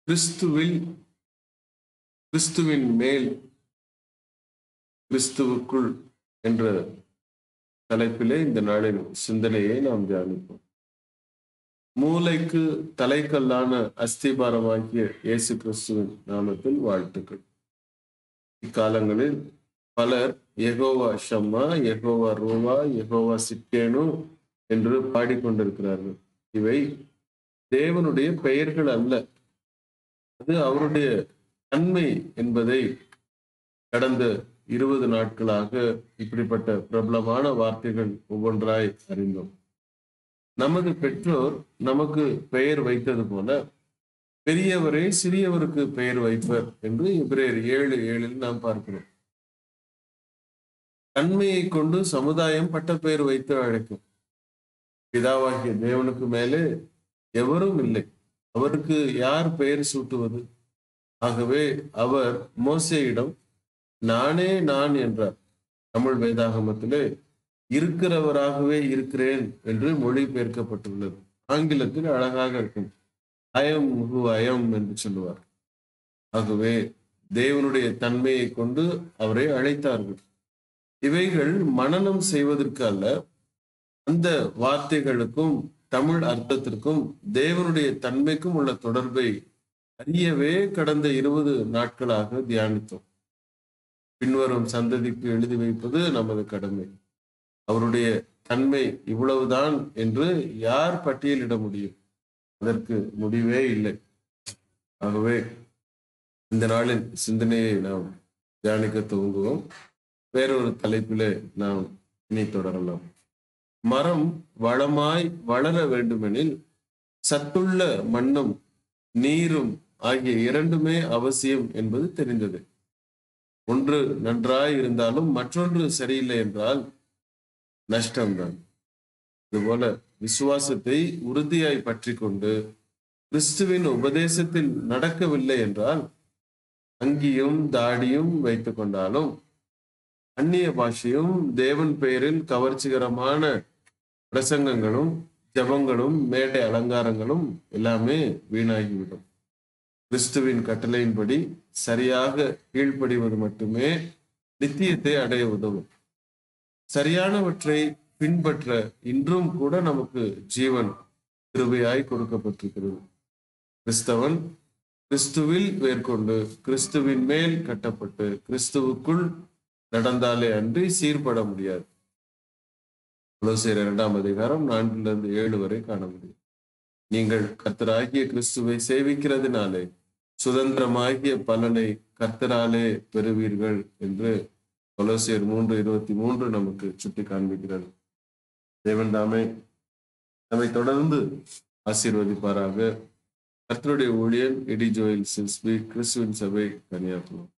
கிறிஸ்துவில் கிறிஸ்துவின் மேல் கிறிஸ்துவுக்குள் என்ற தலைப்பிலே இந்த நாளின் சிந்தனையை நாம் தியானிப்போம் மூளைக்கு தலைக்கல்லான அஸ்திபாரமாகிய இயேசு கிறிஸ்துவின் நாமத்தில் வாழ்த்துக்கள் இக்காலங்களில் பலர் எகோவா ஷம்மா எகோவா ரூவா எகோவா சிக்கேனு என்று பாடிக்கொண்டிருக்கிறார்கள் இவை தேவனுடைய பெயர்கள் அல்ல அது அவருடைய தன்மை என்பதை கடந்த இருபது நாட்களாக இப்படிப்பட்ட பிரபலமான வார்த்தைகள் ஒவ்வொன்றாய் அறிந்தோம் நமது பெற்றோர் நமக்கு பெயர் வைத்தது போல பெரியவரே சிறியவருக்கு பெயர் வைப்பர் என்று எபிரேயர் ஏழு ஏழில் நாம் பார்க்கிறோம் தன்மையை கொண்டு சமுதாயம் பட்ட பெயர் வைத்து அழைக்கும் பிதாவாகிய தேவனுக்கு மேலே எவரும் இல்லை அவருக்கு யார் பெயர் சூட்டுவது ஆகவே அவர் மோசையிடம் நானே நான் என்றார் தமிழ் வேதாகமத்திலே இருக்கிறவராகவே இருக்கிறேன் என்று மொழிபெயர்க்கப்பட்டுள்ளது ஆங்கிலத்தில் அழகாக இருக்கும் அயம் ஹூ அயம் என்று சொல்லுவார் ஆகவே தேவனுடைய தன்மையை கொண்டு அவரை அழைத்தார்கள் இவைகள் மனநம் செய்வதற்கு அல்ல அந்த வார்த்தைகளுக்கும் தமிழ் அர்த்தத்திற்கும் தேவனுடைய தன்மைக்கும் உள்ள தொடர்பை அறியவே கடந்த இருபது நாட்களாக தியானித்தோம் பின்வரும் சந்ததிக்கு எழுதி வைப்பது நமது கடமை அவருடைய தன்மை இவ்வளவுதான் என்று யார் பட்டியலிட முடியும் அதற்கு முடிவே இல்லை ஆகவே இந்த நாளின் சிந்தனையை நாம் தியானிக்க துவங்குவோம் வேறொரு தலைப்பிலே நாம் இனி தொடரலாம் மரம் வளமாய் வளர வேண்டுமெனில் சத்துள்ள மண்ணும் நீரும் ஆகிய இரண்டுமே அவசியம் என்பது தெரிந்தது ஒன்று நன்றாய் இருந்தாலும் மற்றொன்று சரியில்லை என்றால் நஷ்டம்தான் இதுபோல விசுவாசத்தை உறுதியாய் பற்றி கொண்டு கிறிஸ்துவின் உபதேசத்தில் நடக்கவில்லை என்றால் அங்கியும் தாடியும் வைத்துக் கொண்டாலும் அந்நிய பாஷையும் தேவன் பெயரில் கவர்ச்சிகரமான பிரசங்கங்களும் ஜபங்களும் மேடை அலங்காரங்களும் எல்லாமே வீணாகிவிடும் கிறிஸ்துவின் கட்டளையின்படி சரியாக கீழ்ப்படிவது மட்டுமே நித்தியத்தை அடைய உதவும் சரியானவற்றை பின்பற்ற இன்றும் கூட நமக்கு ஜீவன் கிருபையாய் கொடுக்கப்பட்டிருக்கிறது கிறிஸ்தவன் கிறிஸ்துவில் மேற்கொண்டு கிறிஸ்துவின் மேல் கட்டப்பட்டு கிறிஸ்துவுக்குள் நடந்தாலே அன்றி சீர்பட முடியாது குலோசியர் இரண்டாம் அதிகாரம் நான்கிலிருந்து ஏழு வரை காண முடியும் நீங்கள் கர்த்தராகிய கிறிஸ்துவை சேவிக்கிறதுனாலே சுதந்திரமாகிய பலனை கர்த்தராலே பெறுவீர்கள் என்று கொலோசியர் மூன்று இருபத்தி மூன்று நமக்கு சுட்டி காண்பிக்கிறது தேவன் தாமே நம்மை தொடர்ந்து ஆசீர்வதிப்பாராக கர்த்தருடைய ஊழியன் எடி ஜோயில் சில்ஸ்பி கிறிஸ்துவின் சபை கன்னியாகுமரி